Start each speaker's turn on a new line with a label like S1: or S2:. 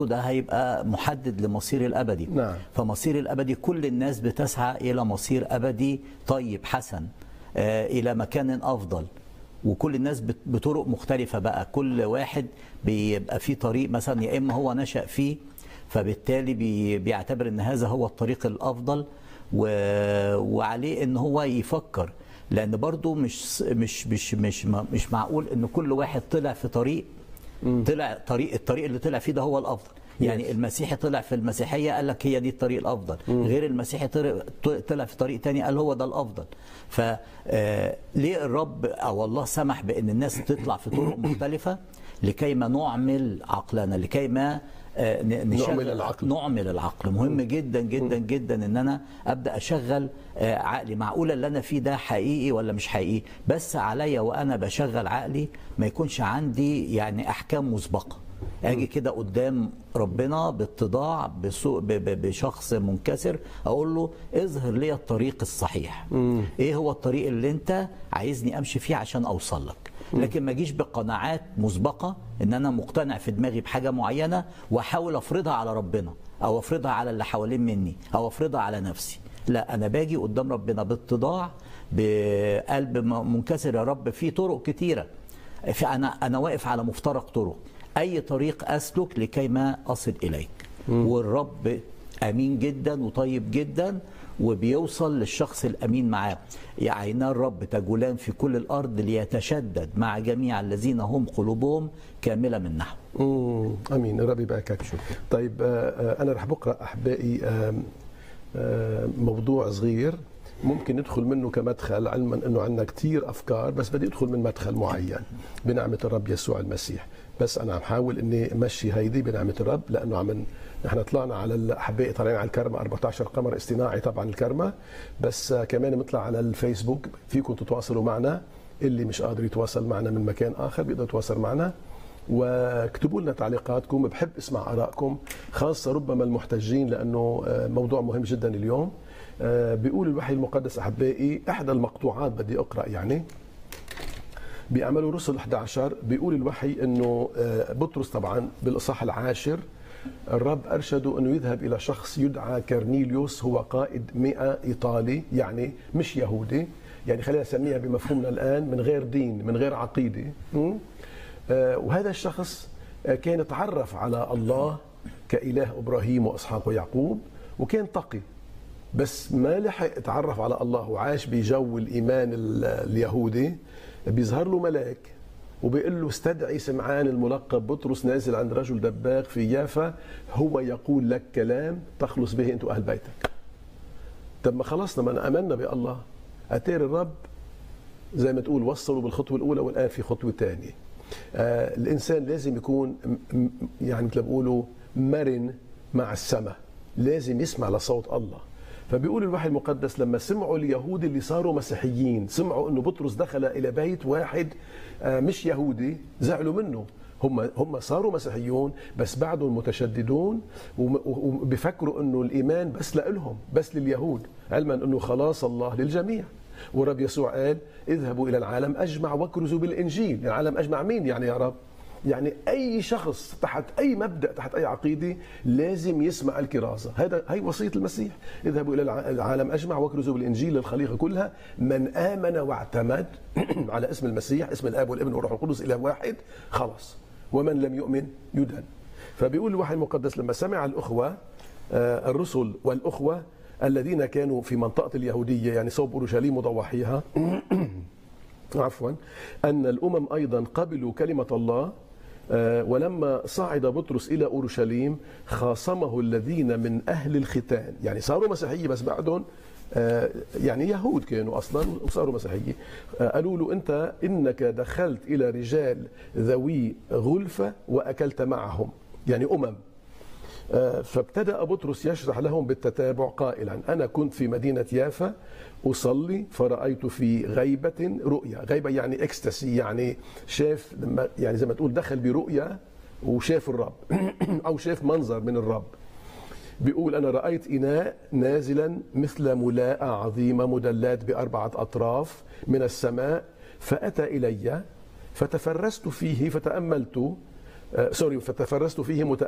S1: ده هيبقى محدد لمصير الابدي
S2: نعم.
S1: فمصير الابدي كل الناس بتسعى الى مصير ابدي طيب حسن آه، الى مكان افضل وكل الناس بت- بطرق مختلفه بقى كل واحد بيبقى فيه طريق مثلا يا اما هو نشا فيه فبالتالي بي- بيعتبر ان هذا هو الطريق الافضل و- وعليه ان هو يفكر لان برضو مش مش مش مش مش معقول ان كل واحد طلع في طريق طلع طريق الطريق اللي طلع فيه ده هو الافضل يعني المسيحي طلع في المسيحيه قال لك هي دي الطريق الافضل غير المسيحي طلع- طلع في طريق تاني قال هو ده الافضل فليه الرب او الله سمح بان الناس تطلع في طرق مختلفه لكي ما نعمل عقلنا لكي ما آه، ن- نشغل
S2: نعمل العقل.
S1: نعمل العقل مهم جدا جدا جدا ان انا ابدا اشغل آه، عقلي معقوله اللي انا فيه ده حقيقي ولا مش حقيقي بس عليا وانا بشغل عقلي ما يكونش عندي يعني احكام مسبقه اجي كده قدام ربنا باتضاع بسوء ب- ب- بشخص منكسر اقول له اظهر لي الطريق الصحيح ايه هو الطريق اللي انت عايزني امشي فيه عشان اوصل لك لكن ما اجيش بقناعات مسبقه ان انا مقتنع في دماغي بحاجه معينه واحاول افرضها على ربنا او افرضها على اللي حوالين مني او افرضها على نفسي لا انا باجي قدام ربنا باتضاع بقلب م- منكسر يا رب في طرق كتيره فانا انا واقف على مفترق طرق اي طريق اسلك لكي ما اصل اليك والرب امين جدا وطيب جدا وبيوصل للشخص الامين معاه عينا الرب تجولان في كل الارض ليتشدد مع جميع الذين هم قلوبهم كامله من نحو
S2: مم. امين الرب يباركك طيب آه، آه، انا رح بقرا احبائي آم، آه، موضوع صغير ممكن ندخل منه كمدخل علما انه عندنا كثير افكار بس بدي ادخل من مدخل معين بنعمه الرب يسوع المسيح بس انا عم حاول اني امشي هيدي بنعمه الرب لانه عم نحن طلعنا على الاحبائي طالعين على الكرمه 14 قمر اصطناعي طبعا الكرمه بس آه، كمان بنطلع على الفيسبوك فيكم تتواصلوا معنا اللي مش قادر يتواصل معنا من مكان اخر بيقدر يتواصل معنا واكتبوا لنا تعليقاتكم بحب اسمع ارائكم خاصه ربما المحتجين لانه آه، موضوع مهم جدا اليوم آه، بيقول الوحي المقدس احبائي احدى المقطوعات بدي اقرا يعني بيعملوا رسل 11 بيقول الوحي انه آه، بطرس طبعا بالاصحاح العاشر الرب ارشده انه يذهب الى شخص يدعى كرنيليوس هو قائد 100 ايطالي يعني مش يهودي يعني خلينا نسميها بمفهومنا الان من غير دين من غير عقيده م? آه، وهذا الشخص آه، كان يتعرف على الله كإله إبراهيم وإسحاق ويعقوب وكان تقي بس ما لحق يتعرف على الله وعاش بجو الإيمان ال- اليهودي بيظهر له ملاك وبيقول له استدعي سمعان الملقب بطرس نازل عند رجل دباغ في يافا هو يقول لك كلام تخلص به انت واهل بيتك طب ما خلصنا ما امنا بالله اتاري الرب زي ما تقول وصلوا بالخطوه الاولى والان في خطوه ثانيه آه الانسان لازم يكون م- م- يعني مثل ما بيقولوا مرن مع السماء لازم يسمع لصوت الله فبيقول الوحي المقدس لما سمعوا اليهود اللي صاروا مسيحيين سمعوا انه بطرس دخل الى بيت واحد آه مش يهودي زعلوا منه هم هم صاروا مسيحيون بس بعدهم متشددون وم- وبيفكروا انه الايمان بس لهم بس لليهود علما انه خلاص الله للجميع والرب يسوع قال اذهبوا الى العالم اجمع واكرزوا بالانجيل العالم اجمع مين يعني يا رب يعني اي شخص تحت اي مبدا تحت اي عقيده لازم يسمع الكرازه هذا هي وصيه المسيح اذهبوا الى الع- العالم اجمع واكرزوا بالانجيل للخليقه كلها من امن واعتمد على اسم المسيح اسم الاب والابن والروح القدس اله واحد خلاص ومن لم يؤمن يدن فبيقول الوحي المقدس لما سمع الاخوه آه، الرسل والاخوه الذين كانوا في منطقه اليهوديه يعني صوب اورشليم وضواحيها عفوا أن الأمم أيضا قبلوا كلمة الله آه، ولما صعد بطرس إلى أورشليم خاصمه الذين من أهل الختان يعني صاروا مسيحية بس بعدهم آه، يعني يهود كانوا أصلا وصاروا مسيحية آه، قالوا له أنت إنك دخلت إلى رجال ذوي غلفة وأكلت معهم يعني أمم آه، فابتدأ بطرس يشرح لهم بالتتابع قائلا أنا كنت في مدينة يافا أصلي فرأيت في غيبة رؤيا غيبة يعني اكستسي يعني شاف لما يعني زي ما تقول دخل برؤيا وشاف الرب أو شاف منظر من الرب بيقول أنا رأيت إناء نازلا مثل ملاءة عظيمة مدلات بأربعة أطراف من السماء فأتى إلي فتفرست فيه فتأملت آه، سوري فتفرست فيه متأمل